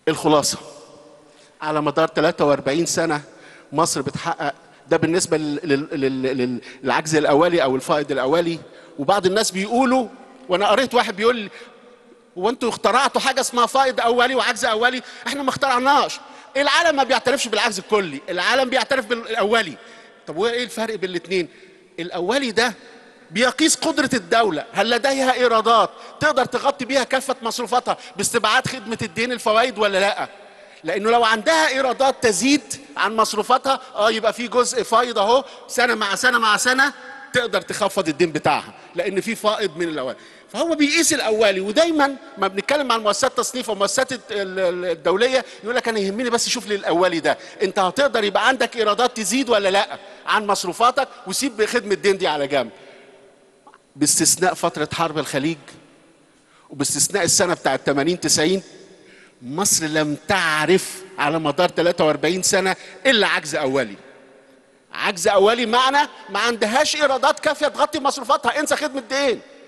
الخلاصه على مدار 43 سنه مصر بتحقق ده بالنسبه لل- لل- لل- لل- للعجز الاولي او الفائض الاولي وبعض الناس بيقولوا وانا قريت واحد بيقول لي هو انتوا اخترعتوا حاجه اسمها فائض اولي وعجز اولي احنا ما اخترعناش العالم ما بيعترفش بالعجز الكلي العالم بيعترف بالاولي طب وايه الفرق بين الاثنين الاولي ده بيقيس قدرة الدولة هل لديها إيرادات تقدر تغطي بيها كافة مصروفاتها باستبعاد خدمة الدين الفوائد ولا لا لأنه لو عندها إيرادات تزيد عن مصروفاتها اه يبقى في جزء فايض أهو سنة مع سنة مع سنة تقدر تخفض الدين بتاعها لأن في فائض من الأول فهو بيقيس الاولي ودايما ما بنتكلم عن مؤسسات تصنيف ومؤسسات الت- ال- ال- الدوليه يقول لك انا يهمني بس شوف لي الاولي ده انت هتقدر يبقى عندك ايرادات تزيد ولا لا عن مصروفاتك وسيب خدمه الدين دي على جنب باستثناء فتره حرب الخليج وباستثناء السنه بتاعت 80 90 مصر لم تعرف على مدار 43 سنه الا عجز اولي عجز اولي معنى ما عندهاش ايرادات كافيه تغطي مصروفاتها انسى خدمه دين